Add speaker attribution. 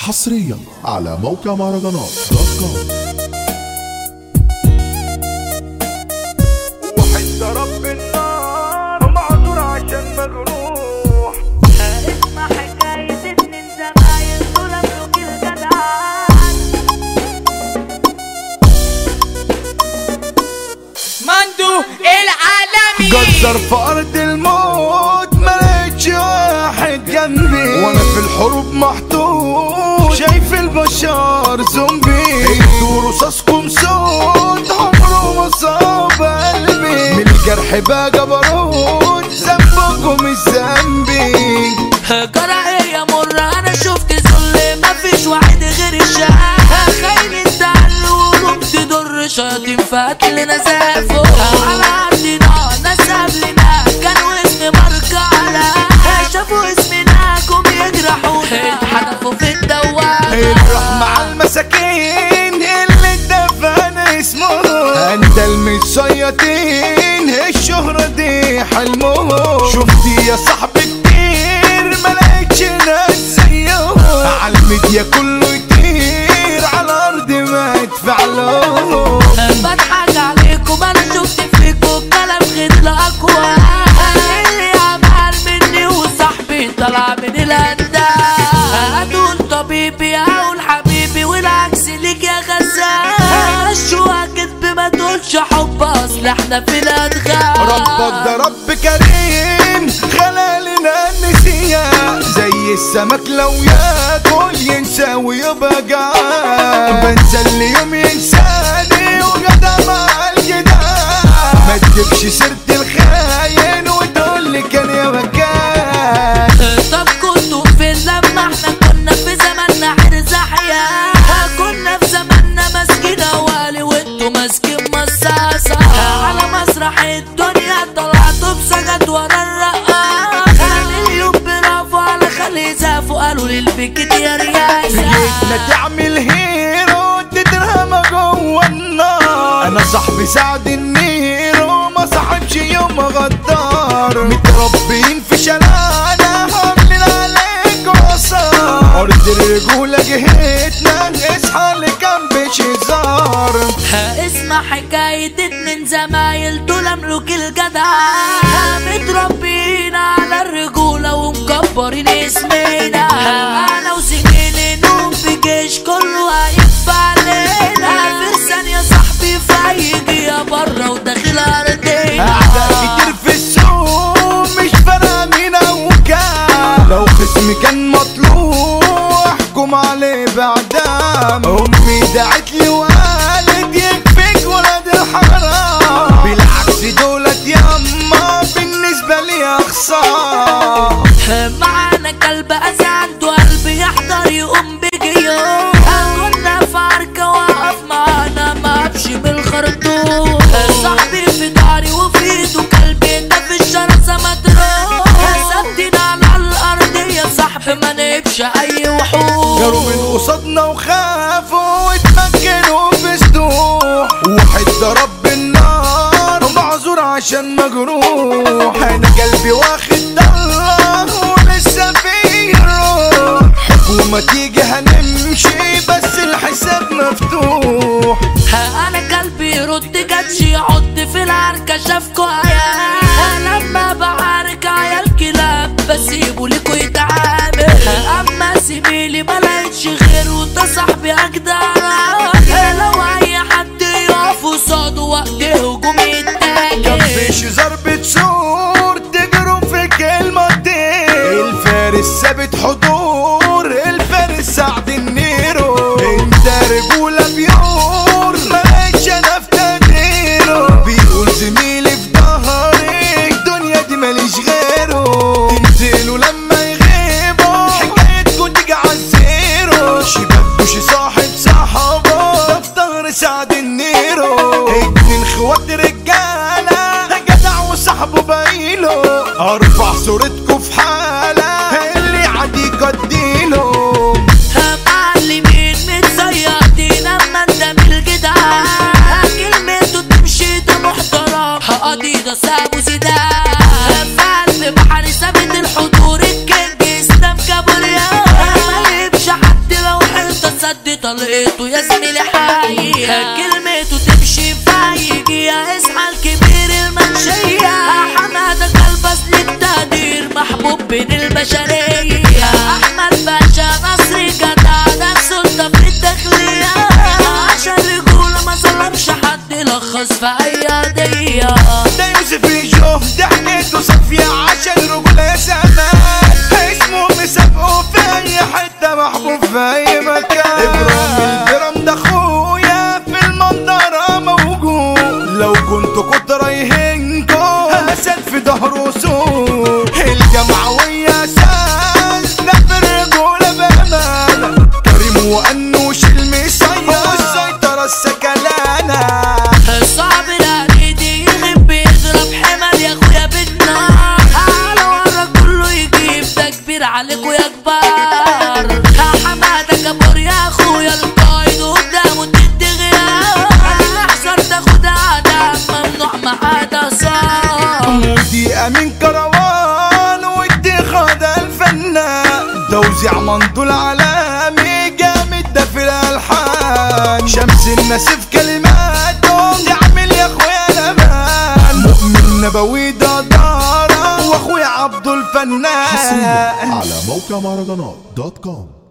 Speaker 1: حصريا على موقع مهرجانات دوت كوم
Speaker 2: واحد ضرب بالنار معذور عشان مجروح
Speaker 3: اسمع حكاية اتنين زمايل دول ملوك الجدعان
Speaker 4: مندو العالمي
Speaker 2: جزر في ارض الموت ملقتش واحد جنبي وانا في الحروب محطوط شايف البشر زومبي انتوا رصاصكم صوت عمره ما صاب قلبي من الجرح بقى جبروت ذنبكم مش ذنبي
Speaker 3: جرعية مرة أنا شفت ذل مفيش واحد غير الشقاق خاين التعل وقلوب تضر شاطين فقتلنا زافوا على أرضنا ناس قبلنا كانوا اسم ماركة على شافوا اسمنا جم يجرحونا اتحدفوا في الدوامة
Speaker 2: الروح مع المساكين اللي اتدفن اسمه انت المتشيطين الشهرة دي حلمه شفت يا صاحبي كتير ما لقيتش ناس زيه على الميديا كله يطير على الارض ما يدفع له
Speaker 3: بضحك عليكم انا شفت فيكم كلام غير اقوى اللي عمال مني وصاحبي طلع من الهندسه هتقول طبيبي اقول حبيبي والعكس ليك يا غزال غشوها كدب ما تقولش حب اصل احنا في الادغال
Speaker 2: ربك ده رب كريم خلق لنا النسيان زي السمك لو ياكل ينسى ويبقى جعان بنسى اللي يوم ينساني وجدع مع الجدعان ما تجيبش سيرة الخاين وتقول لي كان يا مكان
Speaker 3: طب كنتوا فين لما احنا كنا في زماننا حرز احياء كنا في زماننا ماسكين اوالي وانتوا ماسكين مصاصة على مسرح الدنيا طلعتوا بسجد ورا الرقاص اليوم برافو على خلي زافوا قالوا للبكت يا رياسة
Speaker 2: جيتنا تعمل هيرو تترمى جوه النار انا صاحبي سعد النيرو ما صاحبش يوم غدار متربيين في شلالة عاملين عليك وصار ارض الرجولة جهتنا اصحى اللي كان بيش هزار
Speaker 3: اسمع حكاية اتنين زمايل دول ملوك الجدع متربيين على الرجولة ومكبرين اسمنا انا وزميلي نوم في جيش كله هيف علينا فرسان يا صاحبي فايق يا برا وداخل ارضنا
Speaker 2: اعداء كتير في السوق مش فارقة مين او كام لو خصمي كان مطلوب احكم عليه باعدام امي دعت لي والد يكفيك ولد الحرام بالعكس دولت ياما بالنسبة لي اخسار
Speaker 3: معانا كلب اذى عنده قلب يحضر يقوم بجيوم كنا في عركة وقف معانا ما امشي بالخرطوم صاحبي في داري وفي ايده كلبي ده في الشرسة مضروب ثابتين على الارض يا صاحبي ما نبش اي وحوش
Speaker 2: جروا من قصادنا وخافوا واتمكنوا في سدوح واحد ضرب بالنار معذور عشان مجروح انا قلبي واخد ضله ولسه في روح حكومة تيجي هنمشي بس الحساب مفتوح
Speaker 3: انا قلبي يرد جاتش يعض في العركة شافكوا عيال لما بعارك عيال كلاب بسيبه ليكوا يتعامل اما زميلي ما لقيتش غيره ده صاحبي اجدع لو اي حد يقف قصاده وقت هجوم يتاكل
Speaker 2: مفيش ضربة سور تجروا في كلمتين الفارس ثابت حضور الفارس سعد النيرو انت رجولة بيور مالكش انا في تقديره بيقول زميلي في ظهري الدنيا دي ماليش غيره تنزلوا لما يغيبوا حكايتكوا تيجي عالزيرو شباب مش صاحب
Speaker 3: دي طلقته يا زميلي حقيقة كلمته تمشي فايجي اصحى الكبير المنشية حمادة كلبس للتقدير محبوب بين البشرية احمد باشا نصري جدع نفسه انت في الداخلية عشان رجولة ما ظلمش حد يلخص في اي قضية
Speaker 2: ده يوسف يشوف ضحكته صافية عشان رجولة يا زمان اسمه مسابقه في اي حتة محبوب في اي مكان ابراهيم البرم ده اخويا في المنظرة موجود لو كنت كنت رايحينكو اسد في ظهره سوق الجمعوية اساس ده في الرجولة بأمانة كريم وانوش المسير والسيطرة السكلانة
Speaker 3: صعب الاكيد يغيب بيضرب حمل يا اخويا بالنار على ورا كله يجيب ده كبير عليكوا يا كبار حمادة كبر يا اخويا القايد قدامه تدي غياب احذر تاخد عدم ممنوع معاده صار
Speaker 2: مودي امين كروان ودي خد الفنان توزيع منطول عالمي جامد ده في الالحان شمس الناس في كلماته يعمل يا اخويا نبان مؤمن نبوي ده دارة واخويا عبد الفنان
Speaker 1: حصريا على موقع مهرجانات دوت كوم